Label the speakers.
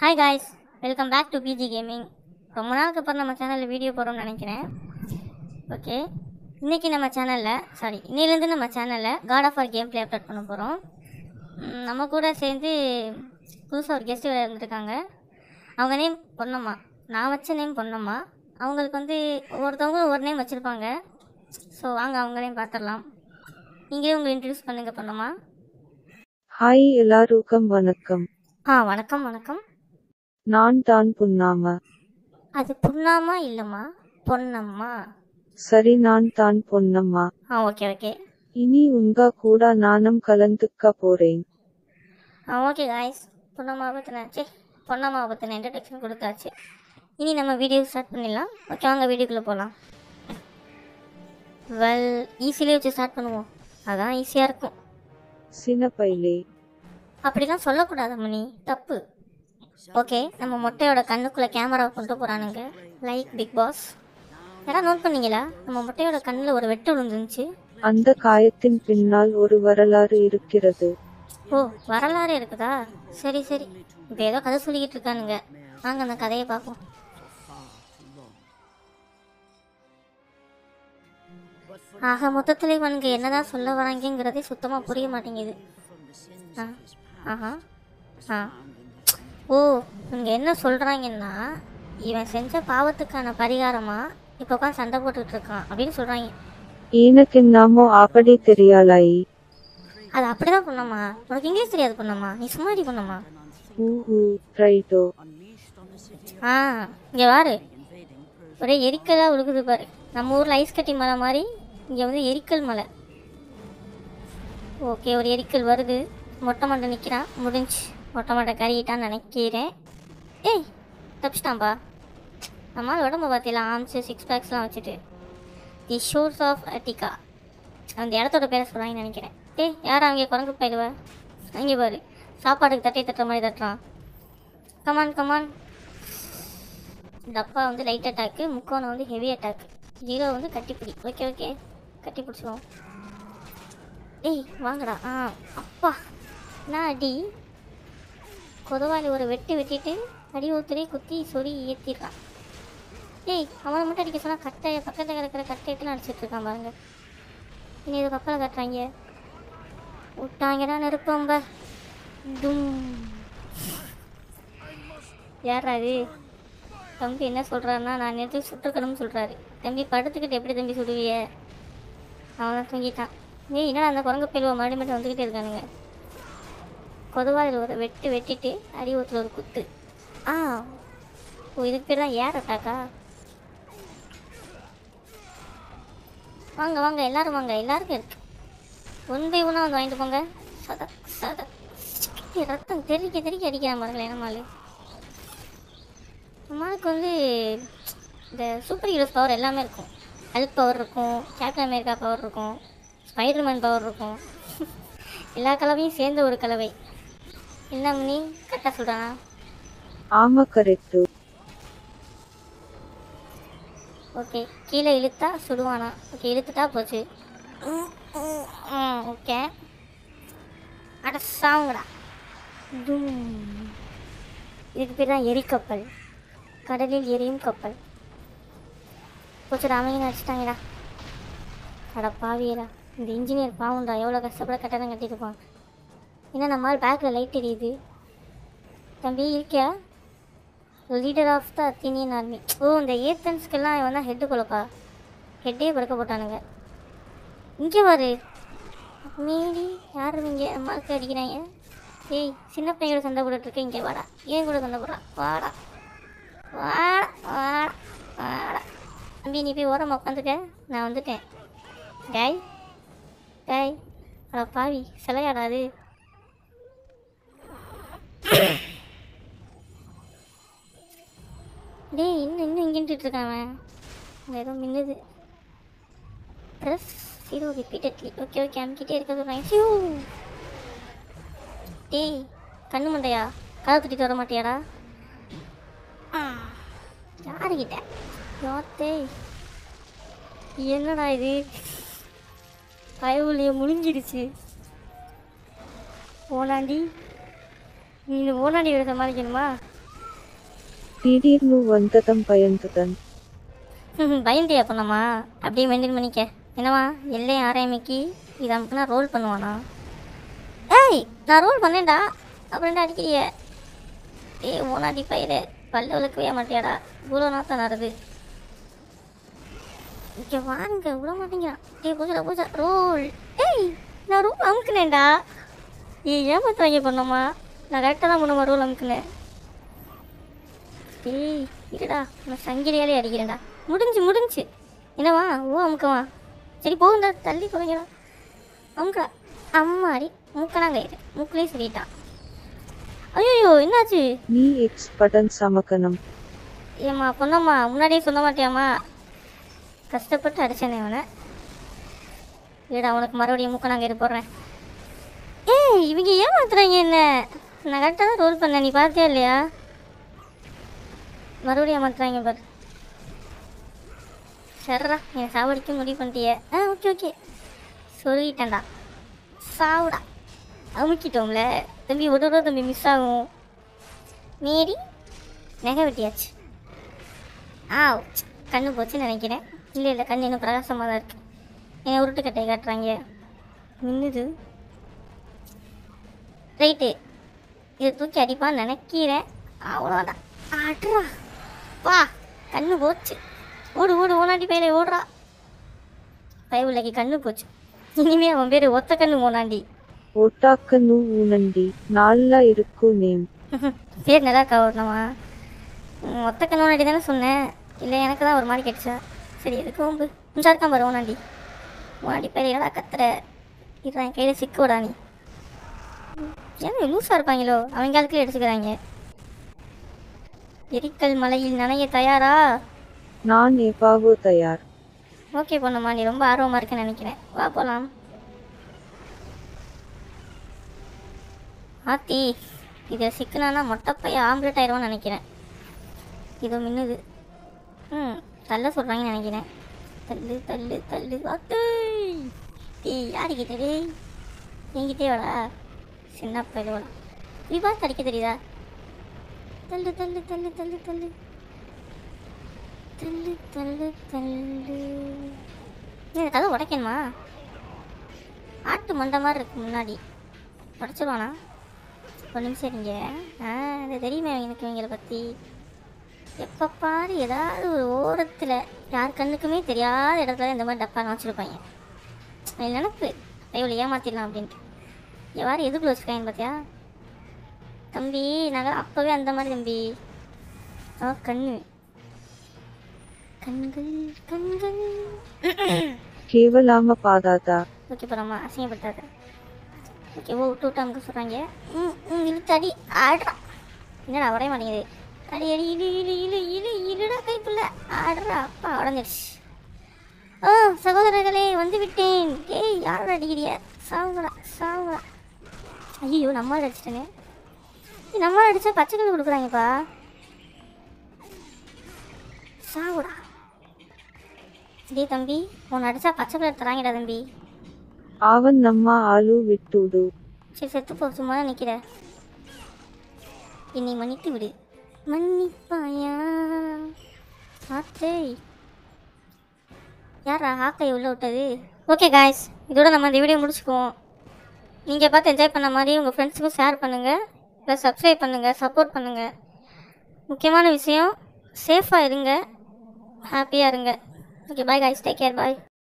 Speaker 1: Hi guys welcome back to PG gaming ரொம்ப நாளுக்கு அப்புறம் நம்ம சேனலில் வீடியோ போடுறோம்னு நினைக்கிறேன் ஓகே இன்றைக்கி நம்ம சேனலில் சாரி இன்னிலேருந்து நம்ம சேனலில் God of War gameplay upload பண்ண போகிறோம் நம்ம கூட சேர்ந்து புதுசாக ஒரு கெஸ்ட்டு இருந்திருக்காங்க அவங்க நேம் பொன்னம்மா நான் வச்ச நேம் பொன்னம்மா அவங்களுக்கு வந்து ஒருத்தவங்க ஒரு நேம் வச்சுருப்பாங்க ஸோ வாங்க அவங்களையும் பார்த்துடலாம் நீங்களே உங்களை இன்ட்ரடியூஸ் பண்ணுங்கள் பொன்னம்மா
Speaker 2: ஹாய் எல்லாருக்கும் வணக்கம்
Speaker 1: ஆ வணக்கம் வணக்கம்
Speaker 2: நான் தான் புன்னாம
Speaker 1: அது புண்ணாமா இல்லைம்மா பொன்னம்மா
Speaker 2: சரி நான் தான் பொன்னம்மா
Speaker 1: ஆ ஓகே ஓகே
Speaker 2: இனி உங்க கூட நானும் கலந்துக்க போறேன்
Speaker 1: ஆ ஓகே காய்ஸ் பொன்னம்மா பற்றின சே பொன்னம்மா பற்றின இன்ட்ரடக்ஷன் கொடுத்தாச்சு இனி நம்ம வீடியோ ஸ்டார்ட் பண்ணிடலாம் ஓகே வாங்க வீடியோக்குள்ளே போகலாம் வெல் ஈஸிலே வச்சு ஸ்டார்ட் பண்ணுவோம் அதான் ஈஸியாக இருக்கும்
Speaker 2: சின்ன பைலே
Speaker 1: அப்படிலாம் சொல்லக்கூடாது மணி தப்பு ஓகே நம்ம மொட்டையோட கண்ணுக்குள்ளே கேமராவை கொண்டு போகிறானுங்க லைக் பிக் பாஸ் யாராவது நோட் பண்ணீங்களா நம்ம மொட்டையோட கண்ணில் ஒரு வெட்டு விழுந்துருந்துச்சு
Speaker 2: அந்த காயத்தின் பின்னால் ஒரு வரலாறு இருக்கிறது
Speaker 1: ஓ வரலாறு இருக்குதா சரி சரி இப்போ ஏதோ கதை சொல்லிக்கிட்டு இருக்கானுங்க வாங்க அந்த கதையை பார்ப்போம் ஆக மொத்தத்தில் இவனுங்க என்னதான் சொல்ல வராங்கங்கிறதே சுத்தமாக புரிய மாட்டேங்குது ஆ ஆஹா ஆ ஓ இவங்க என்ன சொல்கிறாங்கன்னா இவன் செஞ்ச பாவத்துக்கான பரிகாரமாக இப்போ உட்காந்து சண்டை போட்டுட்டு இருக்கான் அப்படின்னு சொல்கிறாங்க
Speaker 2: எனக்கு என்னமோ அப்படி தெரியலாய்
Speaker 1: அது அப்படிதான் பண்ணம்மா உனக்கு இங்கிலீஷ் தெரியாது பண்ணம்மா நீ சும்மா இடி பண்ணம்மா
Speaker 2: ஊ ஊ ரைட்டோ
Speaker 1: ஆ இங்கே வாரு ஒரே எரிக்கலாக உழுகுது பாரு நம்ம ஊரில் ஐஸ் கட்டி மலை மாதிரி இங்கே வந்து எரிக்கல் மலை ஓகே ஒரு எரிக்கல் வருது மொட்டை மண்டை நிற்கிறான் முடிஞ்சு மொட்டை மண்டை கறிக்கிட்டான்னு நினைக்கிறேன் ஏய் தப்பிச்சிட்டான்பா நம்மளால் உடம்பு பார்த்தீங்களா ஆம்ஸு சிக்ஸ் பேக்ஸ்லாம் வச்சுட்டு தி ஷோர்ஸ் ஆஃப் அட்டிகா அந்த இடத்தோட பேரை சொல்கிறாங்கன்னு நினைக்கிறேன் ஏய் யாரா அங்கே குரங்கு போயிடுவ அங்கே பாரு சாப்பாடுக்கு தட்டை தட்டுற மாதிரி தட்டுறான் கமான் கமான் டப்பா வந்து லைட் அட்டாக்கு முக்கோணம் வந்து ஹெவி அட்டாக் ஜீரோ வந்து கட்டிப்பிடி ஓகே ஓகே கட்டி பிடிச்சிருவோம் ஏய் வாங்கடா ஆ அப்பா நான் அடி கொதவாளி ஒரு வெட்டு வெட்டிட்டு அடி ஊத்துறே குத்தி சொறி ஏற்றிடுறான் ஏய் அவனை மட்டும் அடிக்க சொன்னால் கட்டை பக்கத்தில் கிடக்கிற கட்டையெல்லாம் அடிச்சிட்டு இருக்கான் பாருங்க இனி இது கப்பலை கட்டுறாங்க விட்டாங்கடா நெருப்பம்ப டும் யாரா அது தம்பி என்ன சொல்கிறாருன்னா நான் நேற்று சுட்டுக்கணும்னு சொல்கிறாரு தம்பி படுத்துக்கிட்டு எப்படி தம்பி சுடுவிய அவன் தான் தூங்கிட்டான் ஏய் என்னடா அந்த குரங்கு பிள்வ மறுபடியும் மட்டும் வந்துக்கிட்டே இருக்கானுங்க கொதவாளில் ஒரு வெட்டு வெட்டிட்டு அடி ஊற்றுல ஒரு குத்து ஆ ஓ இதுக்கு பேர் தான் ஏர் அட்டாக்கா வாங்க வாங்க எல்லாரும் வாங்க எல்லாருக்கும் இருக்கு ஒன் பை ஒன்னாக வந்து வாங்கிட்டு போங்க சதக் சதக் ஏய், ரத்தம் தெறிக்க தெறிக்க அடிக்கிறான் பாருங்களேன் நம்மளு நம்மளுக்கு வந்து இந்த சூப்பர் ஹீரோஸ் பவர் எல்லாமே இருக்கும் ஹல்க் பவர் இருக்கும் கேப்டன் அமெரிக்கா பவர் இருக்கும் ஸ்பைடர்மேன் பவர் இருக்கும் எல்லா கலவையும் சேர்ந்த ஒரு கலவை என்ன நீ கரெக்டாக சொல்கிறானா
Speaker 2: ஆமா கரெக்டு
Speaker 1: ஓகே கீழே இழுத்தா சுடுவானா ஓகே இழுத்துட்டா போச்சு ம், ம், ம், ஓகே அட சாவுங்கடா டும். இதுக்கு பேர் தான் எரிக்கப்பல் கடலில் எரியும் கப்பல் போச்சுடா அவங்க அடிச்சிட்டாங்கடா அட பாவியடா இந்த இன்ஜினியர் பாவம்டா எவ்வளோ கஷ்டப்பட கட்டடம் கட்டியிருப்பான் என்ன நம்மால் பேக்கில் லைட் எரியுது தம்பி இருக்கியா leader of the Athenian army ஓ இந்த ஏத்தன்ஸ்க்கெல்லாம் இவன் தான் ஹெட்டு கொலப்பா ஹெட்டே படுக்க போட்டானுங்க இங்கே வாரு மீடி யார் இங்கே அம்மாவுக்கு அடிக்கிறாங்க ஏய் சின்ன பையனோட சண்டை போட்டுட்ருக்க இங்கே வாடா ஏன் கூட சண்டை போடுறான் வாடா வாடா வாடா வாடா தம்பி நீ போய் ஓரமாக உட்காந்துக்க நான் வந்துட்டேன் டாய் டாய் அட பாவி சிலையாடாது டேய் இன்னும் இன்னும் இங்கிட்டு இருக்கான் அவன் அங்க ஏதோ மின்னுது press zero repeatedly okay okay அமுக்கிட்டே இருக்க சொல்கிறேன் ஃபியூ டேய் கண்ணு மண்டையா கதை தூக்கிட்டு வர மாட்டியாடா ஆ, யாருக்கிட்ட யாத்தே என்னடா இது பயவுலைய முழுங்கிடுச்சு ஓனாண்டி நீ இந்த ஓனாண்டி விட சமாளிக்கணுமா
Speaker 2: திடீர்னு வந்ததம் பயந்துதன்
Speaker 1: பயந்தியா பண்ணம்மா அப்படியே மெயின்டைன் பண்ணிக்க என்னவா எல்லை ஆராயமைக்கு இது அமுக்குனா ரோல் பண்ணுவானா ஏய் நான் ரோல் பண்ணேன்டா அப்புறம் என்ன அடிக்கிறிய ஏய் ஓனாடி பயிரு பல்ல விளக்கவே மாட்டியாடா இவ்வளோ நாத்தம் நடது இங்கே வாங்க விட மாட்டேங்கிறான் ஏய் பூஜா பூஜா ரோல் ஏய் நான் ரோல் அமுக்குனேன்டா ஏய் ஏமாத்துவாங்க பண்ணம்மா நான் கரெக்டாக தான் பண்ணுமா ரோல் அமுக்குனேன் ஏய் இருடா நான் சங்கிலியாலே அடிக்கிறேன்டா முடிஞ்சு முடிஞ்சு என்னவா ஓ அமுக்கவா சரி போகுண்டா தள்ளி குறைங்கடா அமுக்கா அம்மாடி மூக்கனா கயிறு மூக்கிலே சொல்லிட்டான் ஐயோ என்னாச்சு
Speaker 2: நீ எக்ஸ் பட்டன் சமக்கனம்
Speaker 1: ஏம்மா பொண்ணம்மா முன்னாடியே சொல்ல மாட்டியாம்மா கஷ்டப்பட்டு அடிச்சேனே அவனை இல்லடா உனக்கு மறுபடியும் மூக்கனா கயிறு போடுறேன் ஏய் இவங்க ஏமாத்துறாங்க என்ன நான் கரெக்டாக தான் ரோல் பண்ணேன் நீ பார்த்தியா இல்லையா மறுபடியும் ஏமாத்துறாங்க பாரு சரிடா என் சாவடிக்க முடிவு பண்ணிட்டியே ஆ ஓகே ஓகே சொல்லிட்டேன்டா சாவுடா அமுக்கிட்டோம்ல தம்பி ஒரு தடவை தம்பி மிஸ் ஆகும் மீறி நகை வெட்டியாச்சு ஆ கண்ணு போச்சுன்னு நினைக்கிறேன் இல்லை இல்லை கண் இன்னும் பிரகாசமாக தான் இருக்கு என் உருட்டுக்கட்டையை காட்டுறாங்க மின்னுது ரைட்டு இதை தூக்கி அடிப்பான்னு நினைக்கிறேன் அவ்வளோதான் ஆட்ரா வா கண்ணு போச்சு ஓடு ஓடு ஓனாண்டி பையில ஓடுறா பயவுலகி கண்ணு போச்சு இனிமே அவன் பேர் ஒத்த கண்ணு ஓனாண்டி
Speaker 2: ஒட்டாக்க நூ ஊனண்டி நாள்ல இருக்கு நேம்
Speaker 1: பேர் நல்லா இருக்கா ஓடணுமா ஒத்த கண்ணு ஓனாண்டி தானே சொன்னேன் இல்லை எனக்கு தான் ஒரு மாதிரி கேட்டுச்சா சரி எதுக்கு ஓம்பு கொஞ்சம் இருக்கான் பாரு ஓனாண்டி ஓனாண்டி பையில என்னடா கத்துற இதுதான் என் கையில் சிக்கோடா நீ ஏன்னா லூஸாக இருப்பாங்களோ அவங்க ஆளுக்கே எடுத்துக்கிறாங்க எரிக்கல் மலையில் நனைய தயாரா
Speaker 2: நான் எப்பாவோ தயார்
Speaker 1: ஓகே பொண்ணுமா நீ ரொம்ப ஆர்வமாக இருக்குன்னு நினைக்கிறேன் வா போகலாம் ஆத்தி இதை சிக்கனானா மொட்டைப்பைய ஆம்லெட் ஆயிடுவான்னு நினைக்கிறேன் இதோ மின்னுது ம் தள்ள சொல்கிறாங்கன்னு நினைக்கிறேன் தள்ளு தள்ளு தள்ளு ஆத்து ஏய் யாருக்கிட்ட டேய் என்கிட்டே வாடா சின்ன பையலோட நீ பார்த்து அடிக்க தெரியுதா தள்ளு தள்ளு தள்ளு தள்ளு தள்ளு தள்ளு தள்ளு தள்ளு ஏன் கதை உடைக்கணுமா ஆட்டு மண்டை மாதிரி இருக்கு முன்னாடி உடச்சிருவானா ஒரு நிமிஷம் இருங்க ஆ இது தெரியுமே எனக்கு இவங்களை பற்றி எப்போ பாரு ஏதாவது ஒரு ஓரத்தில் யார் கண்ணுக்குமே தெரியாத இடத்துல இந்த மாதிரி டப்பா வச்சுருப்பாங்க என் நினப்பு இவ்வளோ ஏமாத்திடலாம் அப்படின்ட்டு எவ்வாறு எதுக்குள்ள வச்சுருக்காங்க பார்த்தியா தம்பி நாங்கள் அப்போவே அந்த மாதிரி தம்பி ஆ கண்ணு கண்கள் கண்கள்
Speaker 2: கேவலாம பாதாதா
Speaker 1: ஓகே பரமா அசிங்கப்படுத்தாத ஓகே ஓ விட்டு விட்டு அமுக்க சொல்கிறாங்க ம் ம் இழுத்து அடி ஆடுறா என்னடா வரைய மாட்டேங்குது அடி அடி இழு இழு இழு இழு இழுடா கைப்புள்ள ஆடுறா அப்பா உடஞ்சிடுச்சு ஓ சகோதரர்களே வந்து விட்டேன் ஏய் யாரோட அடிக்கிறிய சாவுங்களா சாவுங்களா ஐயோ நம்மளால் அடிச்சிட்டேனே ஏய், நம்மளால் அடித்தா பச்சை கல் கொடுக்குறாங்கப்பா சாவுடா டேய் தம்பி உன்னை அடிச்சா பச்சை கலர் தராங்கடா தம்பி
Speaker 2: ஆவன் நம்ம ஆளு விட்டுடு
Speaker 1: சரி செத்து போ சும்மா தான் நிற்கிற என்னை மன்னித்து விடு மன்னிப்பாயா ஆத்தை யாரா ஆக்கை உள்ள விட்டது ஓகே காய்ஸ் இதோட நம்ம இந்த வீடியோ முடிச்சுக்குவோம் நீங்கள் பார்த்து என்ஜாய் பண்ண மாதிரி உங்கள் ஃப்ரெண்ட்ஸுக்கும் ஷேர் பண்ணுங்கள் ப்ளஸ் சப்ஸ்கிரைப் பண்ணுங்கள் சப்போர்ட் பண்ணுங்கள் முக்கியமான விஷயம் சேஃபாக இருங்க ஹாப்பியாக இருங்க okay bye guys take care பாய்